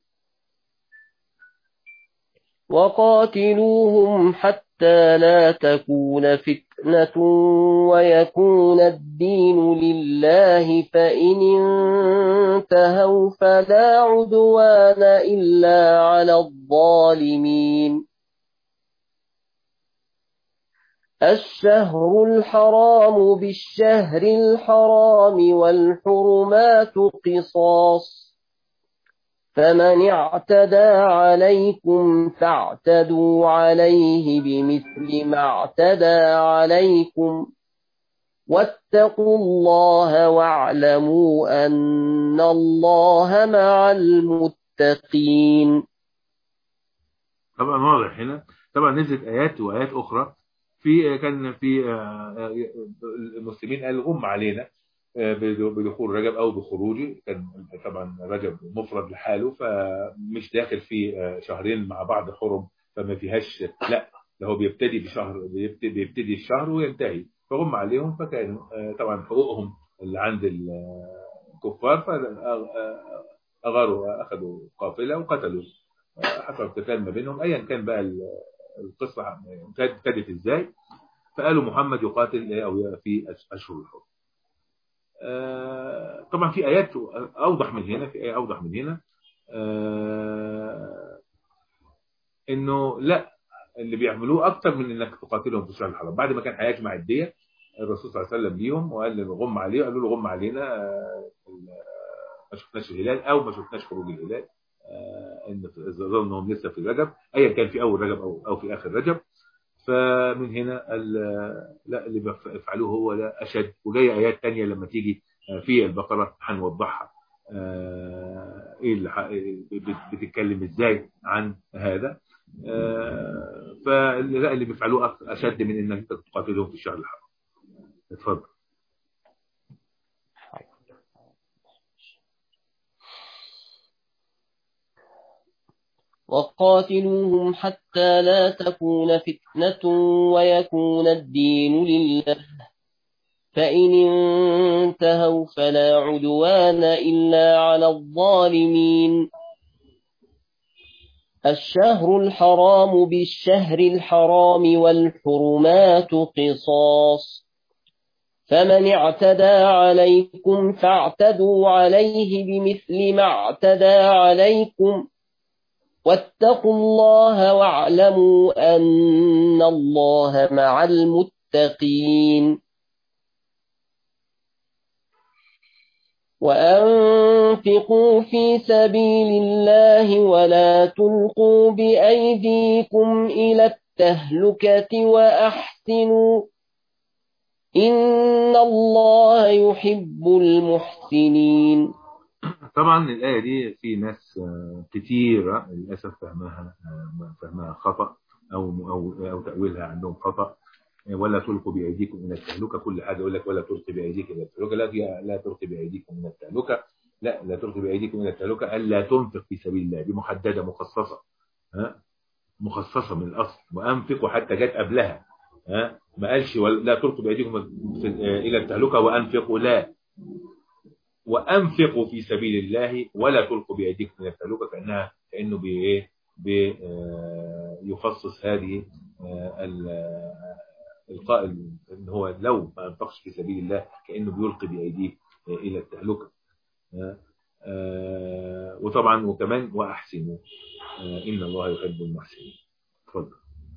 وقاتلوهم حتى لا تكون فتنة ويكون الدين لله فإن انتهوا فلا عدوان إلا على الظالمين الشهر الحرام بالشهر الحرام والحرمات قصاص فمن اعتدى عليكم فاعتدوا عليه بمثل ما اعتدى عليكم واتقوا الله واعلموا أن الله مع المتقين طبعا واضح هنا طبعا نزلت آيات وآيات أخرى في كان في المسلمين قالوا غم علينا بدخول رجب او بخروجه كان طبعا رجب مفرد لحاله فمش داخل في شهرين مع بعض حرم فما فيهاش لا ده هو بيبتدي بشهر بيبتدي, بيبتدي الشهر وينتهي فغم عليهم فكانوا طبعا حقوقهم اللي عند الكفار فاغاروا اخذوا قافله وقتلوا حصل قتال ما بينهم ايا كان بقى القصة ابتدت ازاي فقالوا محمد يقاتل او في اشهر الحرم طبعا في ايات اوضح من هنا في ايه اوضح من هنا انه لا اللي بيعملوه اكتر من انك تقاتلهم في الشهر الحرام بعد ما كان هيجمع الديه الرسول صلى الله عليه وسلم ليهم وقال له غم عليه قالوا له غم علينا ما شفناش الهلال او ما شفناش خروج الهلال ان ظل انهم لسه في رجب ايا كان في اول رجب او او في اخر رجب فمن هنا لا اللي بيفعلوه هو لا اشد وجايه ايات تانية لما تيجي في البقره هنوضحها ايه اللي بتتكلم ازاي عن هذا فلا اللي بيفعلوه اشد من انك انت تقاتلهم في الشهر الحرام اتفضل وقاتلوهم حتى لا تكون فتنة ويكون الدين لله فإن انتهوا فلا عدوان إلا على الظالمين الشهر الحرام بالشهر الحرام والحرمات قصاص فمن اعتدى عليكم فاعتدوا عليه بمثل ما اعتدى عليكم واتقوا الله واعلموا أن الله مع المتقين وأنفقوا في سبيل الله ولا تلقوا بأيديكم إلى التهلكة وأحسنوا إن الله يحب المحسنين طبعا الآية دي في ناس كتيرة للأسف فهمها فهمها خطأ أو أو أو تأويلها عندهم خطأ ولا تلقوا بأيديكم إلى التهلكة كل حاجة يقول لك ولا تلقي بأيديك إلى التهلكة لا لا تلقي بأيديكم إلى التهلكة لا لا تلقي بأيديكم إلى التهلكة ألا تنفق في سبيل الله دي محددة مخصصة ها مخصصة من الأصل وأنفقوا حتى جت قبلها ها ما قالش لا تلقوا بأيديكم إلى التهلكة وأنفقوا لا وأنفقوا في سبيل الله ولا تلقوا بأيديكم إلى التهلكة كأنها كأنه بإيه يخصص هذه القائل ان هو لو ما انفقش في سبيل الله كانه بيلقي بايديه الى التهلكه وطبعا وكمان واحسنوا ان الله يحب المحسنين اتفضل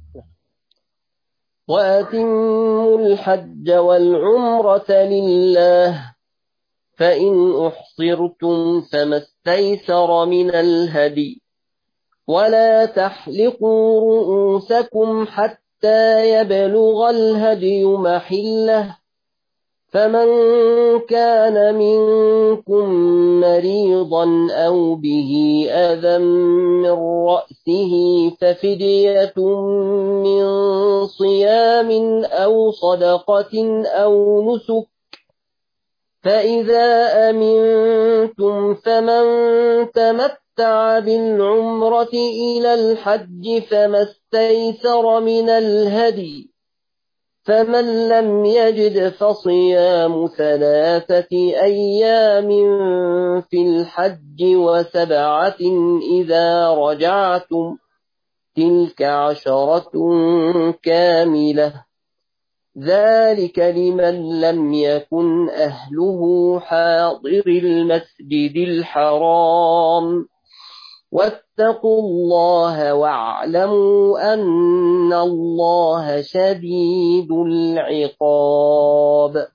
واتموا الحج والعمره لله فان احصرتم فما استيسر من الهدي ولا تحلقوا رؤوسكم حتى يبلغ الهدي محله فمن كان منكم مريضا أو به أذى من رأسه ففدية من صيام أو صدقة أو نسك فإذا أمنتم فمن تمتع بالعمرة إلى الحج فما استيسر من الهدي فمن لم يجد فصيام ثلاثة أيام في الحج وسبعة إذا رجعتم تلك عشرة كاملة ذلك لمن لم يكن أهله حاضر المسجد الحرام واتقوا الله واعلموا أن الله شديد العقاب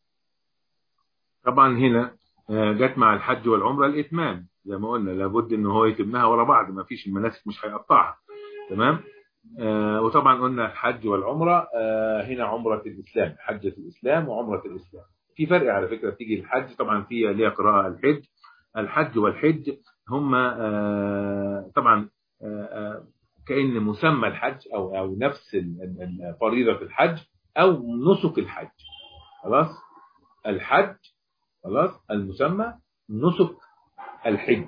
طبعا هنا جت مع الحج والعمرة الإتمام زي ما قلنا لابد ان هو يتمها ورا بعض ما فيش المناسك مش هيقطعها تمام آه وطبعا قلنا الحج والعمرة آه هنا عمرة الإسلام حجة الإسلام وعمرة الإسلام في فرق على فكرة تيجي الحج طبعا فيها ليها قراءة الحج الحج والحج هم آه طبعا كأن مسمى الحج أو أو نفس فريضة الحج أو نسك الحج خلاص الحج خلاص المسمى نسك الحج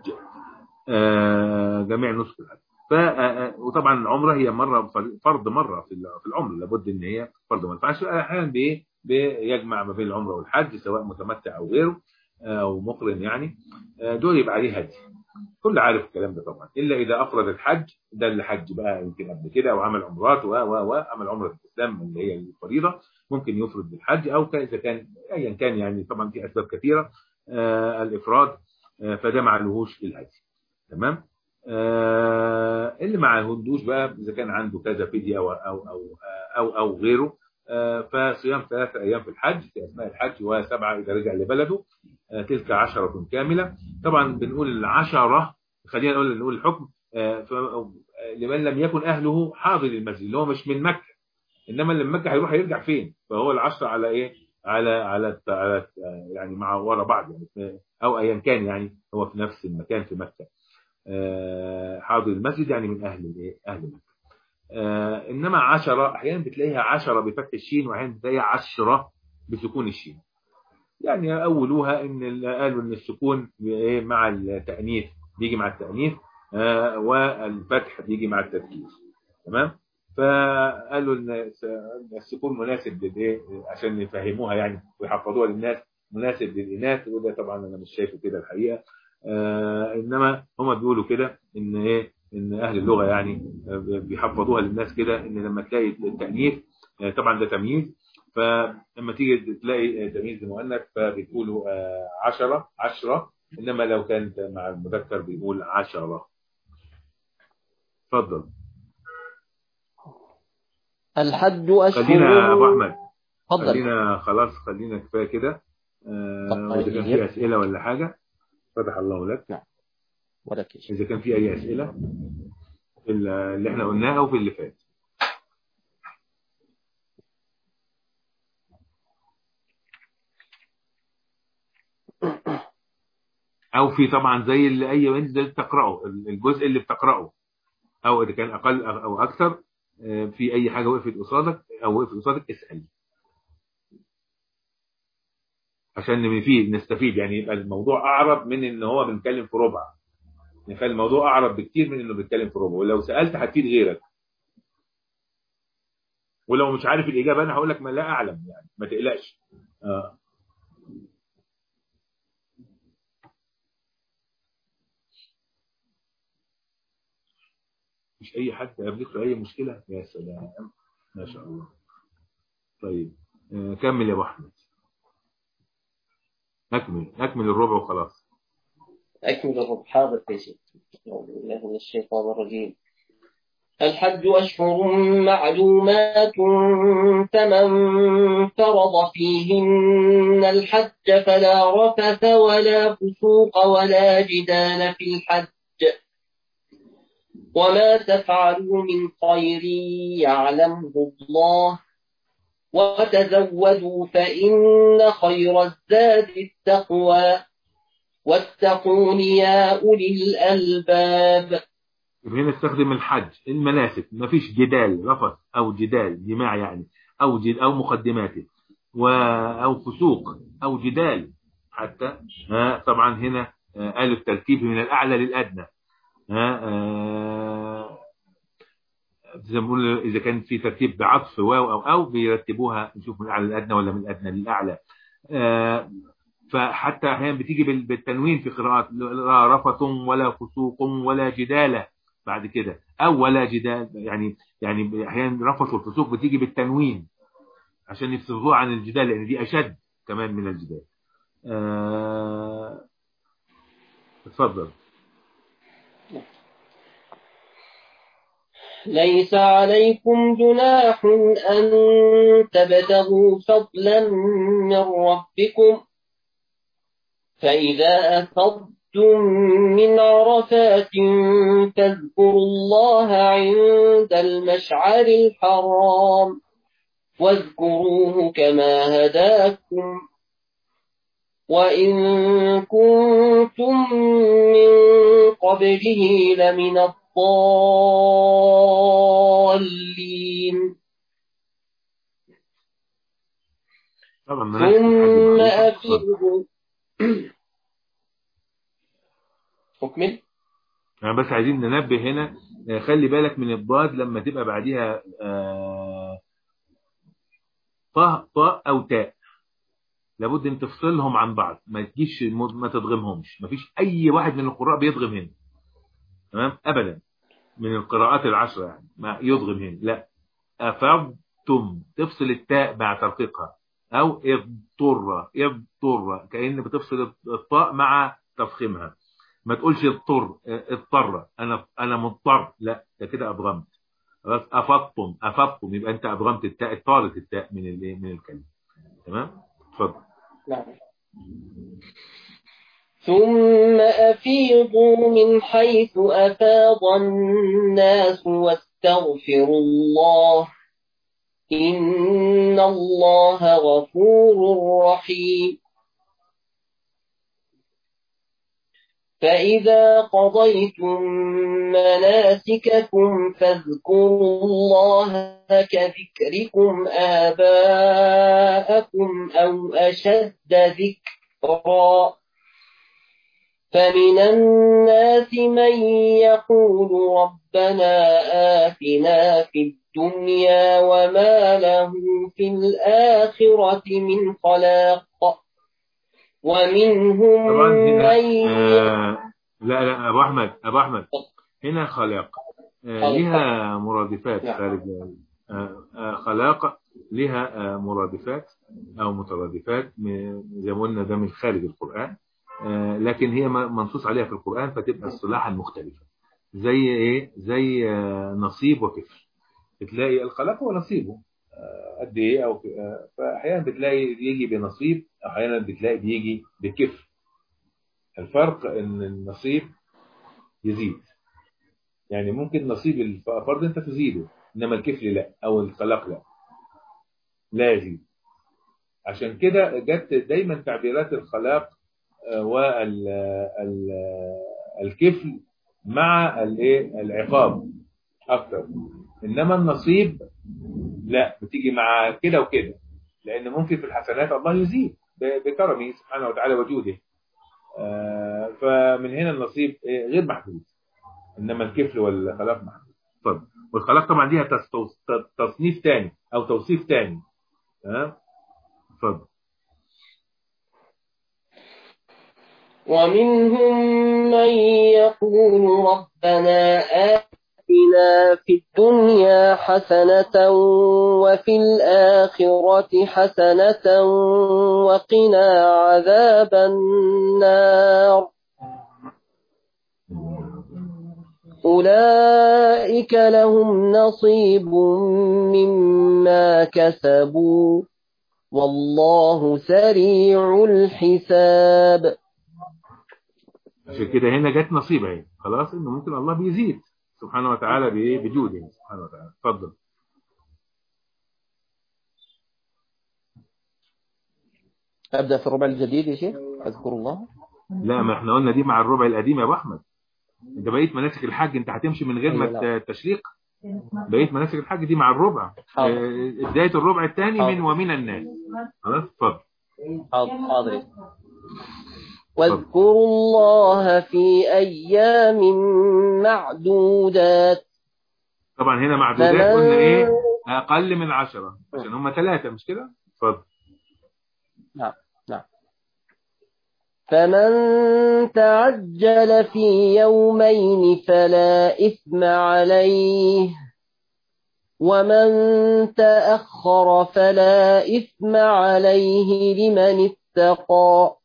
جميع نسك الحج ف وطبعا العمره هي مره فرض مره في في العمر لابد ان هي فرض ما ينفعش احيانا بايه بيجمع ما بين العمره والحج سواء متمتع او غيره او مقرن يعني دول يبقى عليه هدي كل عارف الكلام ده طبعا الا اذا افرد الحج ده اللي حج بقى يمكن قبل كده او عمل عمرات و و و عمل عمره الاسلام اللي هي الفريضه ممكن يفرد بالحج او اذا كان ايا كان يعني طبعا في اسباب كثيره آه الافراد آه فده ما عليهوش الهدي تمام آه اللي ما عليهوش بقى اذا كان عنده كذا فديه او او او او, أو غيره آه فصيام ثلاثة أيام في الحج في أثناء الحج وسبعة إذا رجع لبلده آه تلك عشرة كاملة طبعا بنقول العشرة خلينا نقول نقول الحكم آه لمن لم يكن أهله حاضر المسجد اللي هو مش من مكة إنما اللي من مكة هيروح هيرجع فين فهو العشرة على إيه على على على يعني مع ورا بعض يعني أو أيا كان يعني هو في نفس المكان في مكة حاضر المسجد يعني من أهل الإيه أهل مكة آه إنما عشرة أحيانا بتلاقيها عشرة بفتح الشين وأحيانا بتلاقيها عشرة بسكون الشين يعني أولوها إن قالوا إن السكون مع التأنيث بيجي مع التأنيث آه والفتح بيجي مع التركيز تمام فقالوا إن السكون مناسب للإيه عشان يفهموها يعني ويحفظوها للناس مناسب للإناث وده طبعا أنا مش شايفه كده الحقيقة آه إنما هما بيقولوا كده إن إيه ان اهل اللغه يعني بيحفظوها للناس كده ان لما تلاقي التانيث طبعا ده تمييز فلما تيجي تلاقي تمييز مؤنث فبيقولوا عشرة عشرة انما لو كان مع المذكر بيقول عشرة اتفضل الحج أشهر خلينا يا ابو احمد اتفضل خلينا خلاص خلينا كفايه كده واذا كان في اسئله ولا حاجه فتح الله لك ولك شيء إذا كان في أي أسئلة في اللي احنا قلناه أو في اللي فات أو في طبعا زي اللي أي أنت بتقرأه الجزء اللي بتقرأه أو إذا كان أقل أو أكثر في أي حاجة وقفت قصادك أو وقفت قصادك اسأل عشان فيه نستفيد يعني يبقى الموضوع أعرب من إن هو بنتكلم في ربع نخلي الموضوع اعرب بكتير من انه بيتكلم في ربع ولو سالت هتفيد غيرك ولو مش عارف الاجابه انا هقول لك ما لا اعلم يعني ما تقلقش آه. مش اي حد قابلته اي مشكله يا سلام ما شاء الله طيب آه. كمل يا ابو احمد اكمل اكمل الربع وخلاص أكمل الرب حاضر يا شيخ أعوذ بالله من الشيطان الرجيم الحج أشهر معلومات فمن فرض فيهن الحج فلا رفث ولا فسوق ولا جدال في الحج وما تفعلوا من خير يعلمه الله وتزودوا فإن خير الزاد التقوى واتقون يا أولي الألباب هنا استخدم الحج المناسك ما فيش جدال رفث أو جدال جماع يعني أو جد أو مقدماته و أو فسوق أو جدال حتى ها طبعا هنا قالوا الترتيب من الأعلى للأدنى ها آه زي ما بنقول إذا كان في ترتيب بعطف واو أو أو بيرتبوها نشوف من الأعلى للأدنى ولا من الأدنى للأعلى آه فحتى أحيانا بتيجي بالتنوين في قراءات لا رفث ولا فسوق ولا جدال بعد كده أو ولا جدال يعني يعني أحيانا رفث والفسوق بتيجي بالتنوين عشان يفصلوها عن الجدال لأن دي أشد كمان من الجدال آه اتفضل ليس عليكم جناح أن تبتغوا فضلا من ربكم فإذا أفضتم من عرفات فاذكروا الله عند المشعر الحرام واذكروه كما هداكم وإن كنتم من قبله لمن الضالين ثم أفيضوا أكمل يعني بس عايزين ننبه هنا خلي بالك من الضاد لما تبقى بعديها آه طاء طاء أو تاء لابد ان تفصلهم عن بعض ما تجيش ما تضغمهمش ما فيش اي واحد من القراء بيضغم هنا تمام ابدا من القراءات العشرة يعني ما يضغم هنا لا افضتم تفصل التاء مع ترقيقها او اضطر اضطر كأن بتفصل الطاء مع تفخيمها ما تقولش اضطر اضطر انا انا مضطر لا ده كده ادغمت خلاص افضتم افضتم يبقى انت ادغمت التاء طارت التاء من من الكلمه تمام اتفضل نعم ثم أفيضوا من حيث أفاض الناس واستغفروا الله إن الله غفور رحيم فإذا قضيتم مناسككم فاذكروا الله كذكركم آباءكم أو أشد ذكرا فمن الناس من يقول ربنا آتنا في الدنيا وما له في الآخرة من خلاق ومنهم طبعا هنا من آه لا لا ابو احمد ابو احمد هنا خلاق آه لها مرادفات نعم. خارج آه آه خلاق لها آه مرادفات او مترادفات م- زي ما قلنا ده من خارج القران آه لكن هي م- منصوص عليها في القران فتبقى اصطلاحا مختلفه زي ايه زي آه نصيب وكفر بتلاقي الخلاق هو نصيبه آه، قد ايه او في- آه، فاحيانا بتلاقي يجي بنصيب احيانا بتلاقي بيجي بكفر الفرق ان النصيب يزيد يعني ممكن نصيب الفرد انت تزيده انما الكفل لا او الخلاق لا لا يزيد عشان كده جت دايما تعبيرات الخلاق والكفل مع الايه العقاب اكتر انما النصيب لا بتيجي مع كده وكده لان ممكن في الحسنات الله يزيد ب- بكرمه سبحانه وتعالى وجوده آه، فمن هنا النصيب إيه، غير محدود انما الكفل والخلاق محدود اتفضل والخلاق طبعا ليها تس- ت- تصنيف تاني او توصيف تاني تمام اتفضل ومنهم من يقول ربنا آتنا في الدنيا حسنة وفي الآخرة حسنة وقنا عذاب النار أولئك لهم نصيب مما كسبوا والله سريع الحساب عشان كده هنا جت نصيب اهي خلاص انه ممكن الله بيزيد سبحانه وتعالى بإيه بجوده سبحانه وتعالى اتفضل أبدأ في الربع الجديد يا شيخ أذكر الله لا ما احنا قلنا دي مع الربع القديم يا ابو احمد انت بقيت مناسك الحج انت هتمشي من غير أيوة، ما لا. ت- تشريق بقيت مناسك الحج دي مع الربع حاضر. آه، بدايه الربع الثاني من حاضر. ومن الناس خلاص اتفضل حاضر حاضر واذكروا الله في أيام معدودات طبعا هنا معدودات فمن- قلنا ايه اقل من عشرة عشان هم ثلاثه مش كده اتفضل نعم نعم فمن تعجل في يومين فلا إثم عليه ومن تأخر فلا إثم عليه لمن اتقى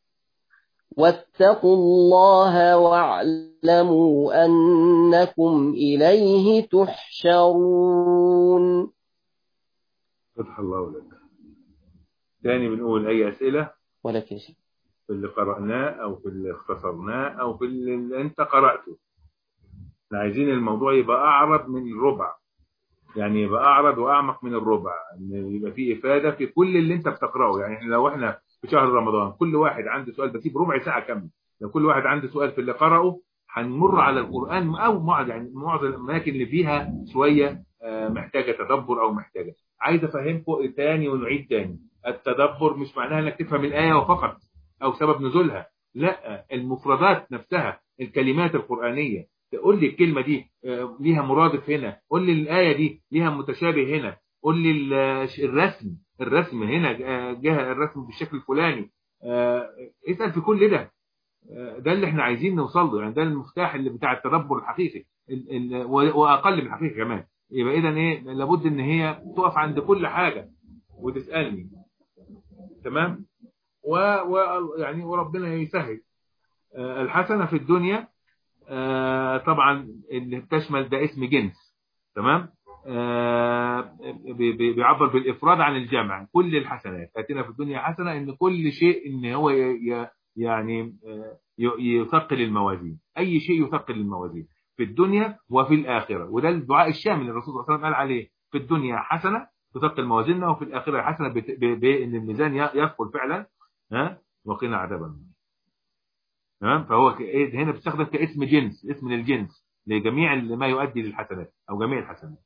واتقوا الله واعلموا أنكم إليه تحشرون فتح الله لك تاني بنقول اي اسئله ولك يا شيخ في اللي قرأناه أو في اللي اختصرناه أو في اللي اللي أنت قرأته احنا عايزين الموضوع يبقى أعرض من الربع يعني يبقى أعرض وأعمق من الربع إن يبقى فيه إفادة في كل اللي أنت بتقرأه يعني إحنا لو إحنا في شهر رمضان كل واحد عنده سؤال بسيب ربع ساعة كاملة لو كل واحد عنده سؤال في اللي قرأه هنمر على القرآن أو معظم يعني معظم الأماكن اللي فيها شوية آه، محتاجة تدبر أو محتاجة عايز أفهمكم تاني ونعيد تاني التدبر مش معناها إنك تفهم الآية وفقط أو سبب نزولها لا المفردات نفسها الكلمات القرآنية تقول لي الكلمة دي آه، ليها مرادف هنا قول لي الآية دي ليها متشابه هنا قول لي ال- الرسم الرسم هنا آه، جه الرسم بالشكل الفلاني آه، اسأل في كل ده آه، ده اللي احنا عايزين نوصل له يعني ده المفتاح اللي بتاع التدبر الحقيقي ال- ال- و- واقل من الحقيقي كمان يبقى اذا ايه لابد ان هي تقف عند كل حاجه وتسالني تمام و, و يعني وربنا يسهل آه، الحسنه في الدنيا آه، طبعا اللي بتشمل ده اسم جنس تمام آه، بي- بي- بيعبر بالافراد عن الجمع كل الحسنات اتينا في الدنيا حسنه ان كل شيء ان هو ي- ي- يعني آه، ي- يثقل الموازين اي شيء يثقل الموازين في الدنيا وفي الاخره وده الدعاء الشامل الرسول صلى الله عليه وسلم قال عليه في الدنيا حسنه تثقل موازيننا وفي الاخره حسنه بت- ب- بان الميزان ي- يثقل فعلا ها وقنا عذاب النار تمام فهو ك- إيه هنا بيستخدم كاسم جنس اسم للجنس لجميع ما يؤدي للحسنات او جميع الحسنات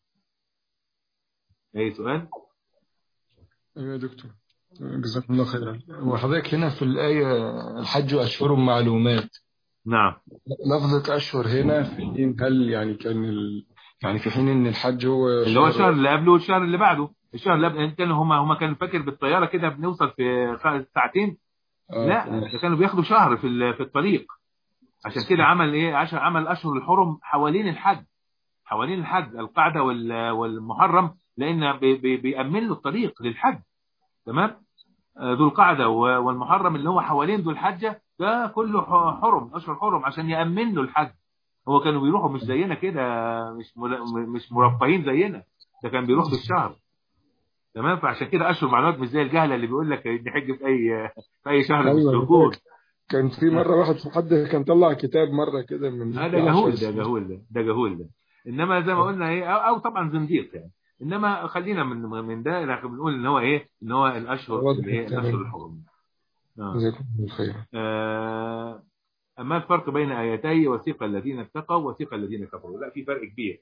اي سؤال ايوه يا دكتور جزاكم الله خيرا وحضرتك هنا في الآية الحج أشهر معلومات نعم لفظة أشهر هنا في حين هل يعني كان ال... يعني في حين إن الحج هو اللي هو الشهر اللي قبله والشهر اللي بعده الشهر اللي قبل كانوا هم هم كانوا فاكر بالطياره كده بنوصل في خ- ساعتين آه، لا تمام. ده كانوا بياخدوا شهر في ال- في الطريق عشان كده عمل ايه عشان عمل اشهر الحرم حوالين الحج حوالين الحج القعده وال- والمحرم لان بي- بي- بيأمن له الطريق للحج تمام آه، ذو القعده و- والمحرم اللي هو حوالين ذو الحجه ده كله ح- حرم اشهر حرم عشان يأمن له الحج هو كانوا بيروحوا مش زينا كده مش مل- مش مرفهين زينا ده كان بيروح بالشهر تمام فعشان كده اشهر معلومات مش زي الجهله اللي بيقول لك نحج في اي في اي شهر مش أيوة، موجود كان في مرة واحد في حد كان طلع كتاب مرة كده من هذا جهول ده جهول ده ده جهول ده انما زي ما قلنا ايه او, أو طبعا زنديق يعني انما خلينا من من ده لكن بنقول ان هو ايه ان هو الاشهر واضح اللي هي تمام. الاشهر الحرم آه. جزاكم الله خيرا آه، أما الفرق بين آيتي وثيق الذين اتقوا وثيق الذين كفروا لا في فرق كبير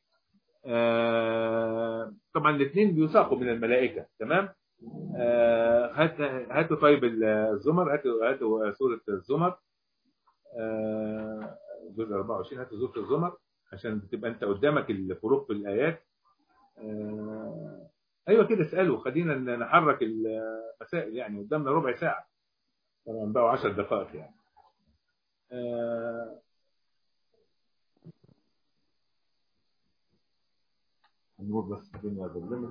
آه، طبعا الاثنين بيساقوا من الملائكة تمام آه، هات هاتوا طيب الزمر هاتوا هاتوا سورة الزمر آه، جزء 24 هاتوا سورة الزمر عشان تبقى انت قدامك الفروق في الآيات آه، ايوه كده اسألوا خلينا نحرك المسائل يعني قدامنا ربع ساعة طبعا بقوا 10 دقائق يعني آه، نقول بس الدنيا ظلمت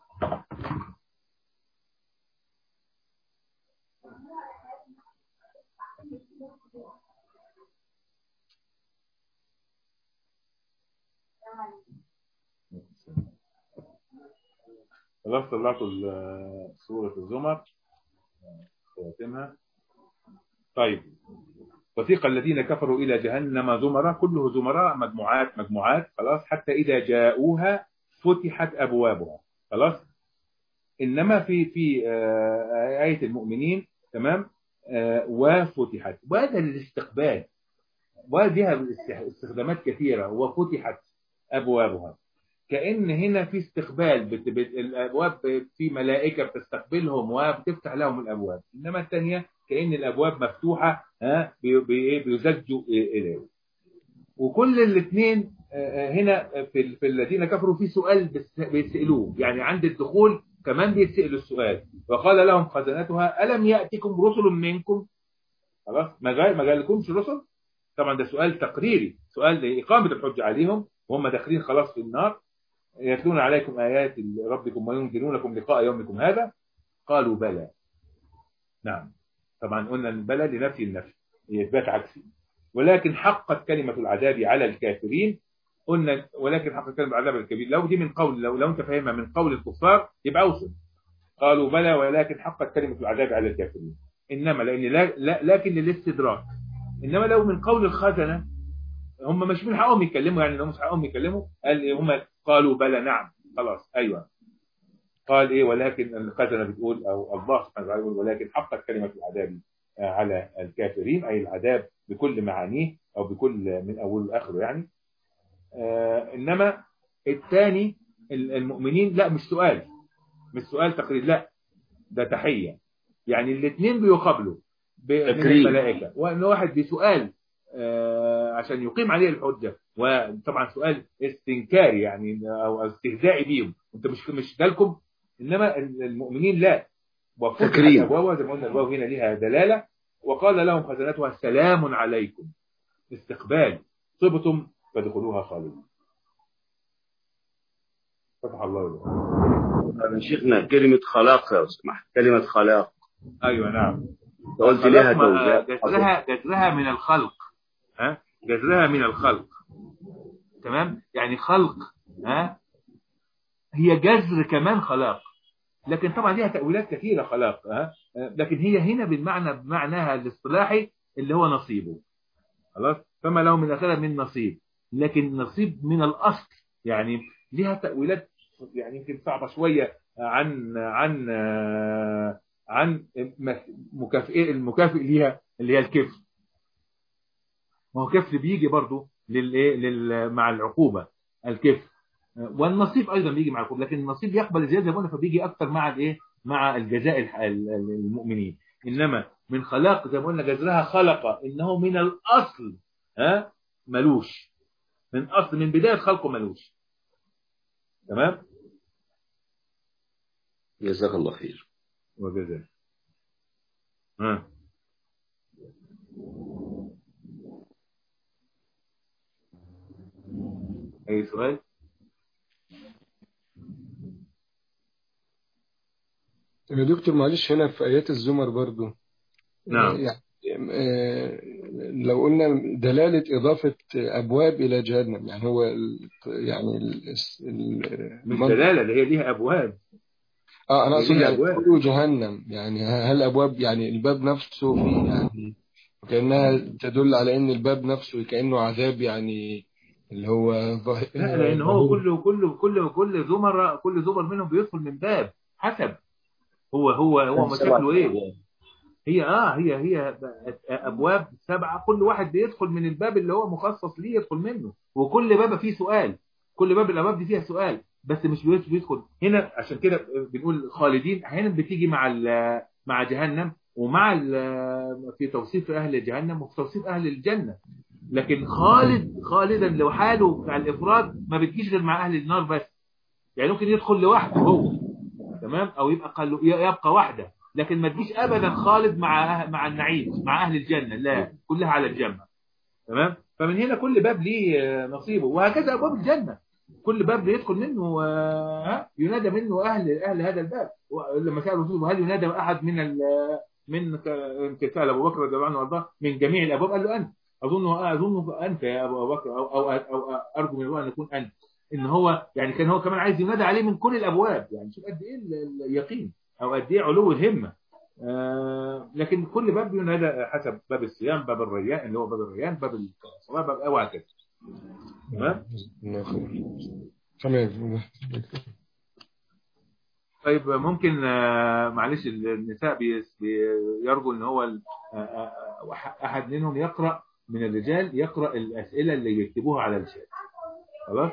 خلاص طلعتوا ال- سورة الزمر خواتمها طيب وثيق الذين كفروا إلى جهنم زمرا كله زمراء مجموعات مجموعات خلاص حتى إذا جاءوها فتحت أبوابها خلاص إنما في في آه، آية المؤمنين تمام آه، وفتحت وهذا الاستقبال ولها استخدامات كثيرة وفتحت أبوابها كأن هنا في استقبال بت... بت... الأبواب في ملائكة بتستقبلهم وبتفتح لهم الأبواب إنما الثانية كأن الأبواب مفتوحة ها بي... بي... بيزجوا إليه وكل الاثنين هنا في, في الذين كفروا في سؤال بس- بيسألوه يعني عند الدخول كمان بيسألوا السؤال وقال لهم خزنتها ألم يأتكم رسل منكم خلاص ما جاء ما جالكمش رسل طبعا ده سؤال تقريري سؤال لإقامة الحجة عليهم وهم داخلين خلاص في النار يتلون عليكم آيات ربكم وينذرونكم لقاء يومكم هذا قالوا بلى نعم طبعا قلنا البلى لنفي النفي هي إثبات عكسي ولكن حقت كلمة العذاب على الكافرين قلنا ولكن حقت كلمة العذاب على الكافرين لو دي من قول لو, لو انت فاهمها من قول الكفار يبقى اوصل قالوا بلى ولكن حقت كلمة العذاب على الكافرين إنما لأن لا, لا لكن للاستدراك إنما لو من قول الخزنة هم مش من حقهم يتكلموا يعني لو مش حقهم يتكلموا قال إيه هم قالوا بلى نعم خلاص أيوة قال إيه ولكن الخزنة بتقول أو الله سبحانه وتعالى يقول ولكن حقت كلمة العذاب على الكافرين أي العذاب بكل معانيه أو بكل من أوله لآخره يعني آه إنما الثاني المؤمنين لا مش سؤال مش سؤال تقرير لا ده تحية يعني الاثنين بيقابلوا ب- من تكريم. الملائكة وان واحد بسؤال آه، عشان يقيم عليه الحجة وطبعا سؤال استنكاري يعني او استهزائي بيهم انت مش مش جالكم انما المؤمنين لا وفتحت تكريم. ابوابها زي ما قلنا الواو هنا ليها دلالة وقال لهم خزنتها سلام عليكم استقبال طبتم فادخلوها خالدين فتح الله لكم يا شيخنا كلمة خلاق لو سمحت كلمة خلاق ايوه نعم قلت لها خلق ما- توزيع جذرها جذرها من الخلق ها جذرها من الخلق تمام يعني خلق ها هي جذر كمان خلاق لكن طبعا ليها تأويلات كثيرة خلاق ها لكن هي هنا بالمعنى بمعناها الاصطلاحي اللي هو نصيبه خلاص فما له من أخذ من نصيب لكن نصيب من الأصل يعني ليها تأويلات يعني يمكن صعبة شوية عن عن عن مكافئ المكافئ ليها اللي هي الكفر ما هو كفر بيجي برضو للايه لل مع العقوبة الكفر والنصيب ايضا بيجي مع العقوبة لكن النصيب يقبل الزيادة زي ما قلنا فبيجي اكتر مع الايه مع الجزاء الح- ال- ال- المؤمنين انما من خلاق زي ما قلنا جذرها خلق انه من الاصل ها ملوش من اصل من بداية خلقه ملوش تمام جزاك الله خير وجزاء ها اي سؤال يا دكتور معلش هنا في آيات الزمر برضو نعم. يعني آه، لو قلنا دلالة إضافة أبواب إلى جهنم يعني هو ال- يعني ال- ال- مش المنطق- دلالة اللي هي ليها ابواب اه انا اقصد ليها يعني أبواب. كله جهنم يعني هل ابواب يعني الباب نفسه فيه يعني وكانها تدل على ان الباب نفسه كانه عذاب يعني اللي هو ظاهر لا لان هو كله كله كله كل زمر كل زمر منهم بيدخل من باب حسب هو هو هو مشاكله ايه هي اه هي هي ابواب سبعه كل واحد بيدخل من الباب اللي هو مخصص ليه يدخل منه وكل باب فيه سؤال كل باب الابواب دي فيها سؤال بس مش بيدخل- بيدخل هنا عشان كده بنقول خالدين احيانا بتيجي مع ال- مع جهنم ومع ال- في توصيف اهل جهنم وفي توصيف اهل الجنه لكن خالد خالدا لو حاله بتاع الافراد ما بتجيش غير مع اهل النار بس يعني ممكن يدخل لوحده هو تمام او يبقى قال يبقى واحده لكن ما تجيش ابدا خالد مع مع النعيم مع اهل الجنه لا كلها على الجنه تمام فمن هنا كل باب ليه آه، نصيبه وهكذا ابواب الجنه كل باب بيدخل منه آه، ها، ينادى منه اهل اهل هذا الباب لما سال الرسول هل ينادى احد من ال من ك- سال ابو بكر رضي الله عنه وارضاه من جميع الابواب قال له انت اظن اظن انت يا ابو بكر او او, أو ارجو من الله ان يكون انت ان هو يعني كان هو كمان عايز ينادى عليه من كل الابواب يعني شوف قد ايه ال- اليقين او قد ايه علو الهمه آه لكن كل باب ينادى حسب باب الصيام باب الريان اللي هو باب الريان باب الصلاه باب او هكذا تمام الله خير. تمام طيب ممكن آه، معلش النساء بيس- بيرجو ان هو ال- آه، آه، آه، احد منهم يقرا من الرجال يقرا الاسئله اللي يكتبوها على الشات خلاص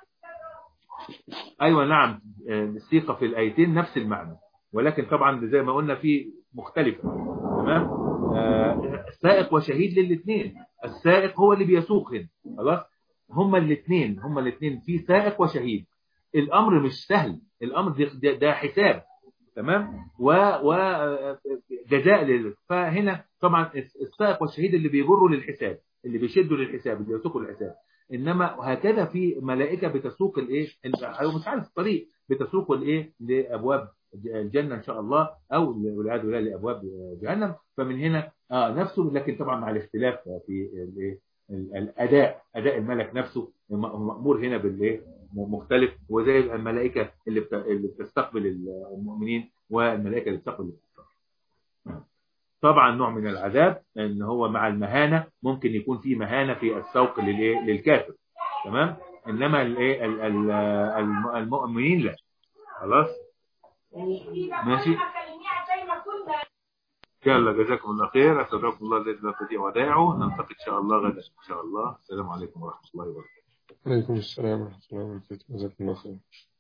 ايوه نعم آه، الثقه في الايتين نفس المعنى ولكن طبعا زي ما قلنا في مختلفه تمام آه، السائق وشهيد للاثنين السائق هو اللي بيسوق هنا خلاص هما الاثنين هما الاثنين في سائق وشهيد الامر مش سهل الامر ده, ده, ده حساب تمام و و جزاء لل... فهنا طبعا السائق والشهيد اللي بيجروا للحساب اللي بيشدوا للحساب اللي بيسوقوا للحساب انما هكذا في ملائكه بتسوق الايه ال- مش عارف الطريق بتسوق الايه لابواب الجنه ان شاء الله او والعياذ بالله لابواب جهنم فمن هنا اه نفسه لكن طبعا مع الاختلاف في الايه ال- الاداء اداء الملك نفسه م- مامور هنا بالايه مختلف وزي الملائكه اللي بت- اللي بتستقبل المؤمنين والملائكه اللي بتستقبل الكفار طبعا نوع من العذاب ان هو مع المهانه ممكن يكون في مهانه في السوق للايه للكافر تمام انما الايه ال- ال- الم- المؤمنين لا خلاص ماشي يلا جزاكم الله خير استودعكم الله الذي لا تضيع ودائعه نلتقي ان شاء الله غدا ان شاء الله السلام عليكم ورحمه الله وبركاته عليكم السلام ورحمة الله وبركاته جزاكم الله خير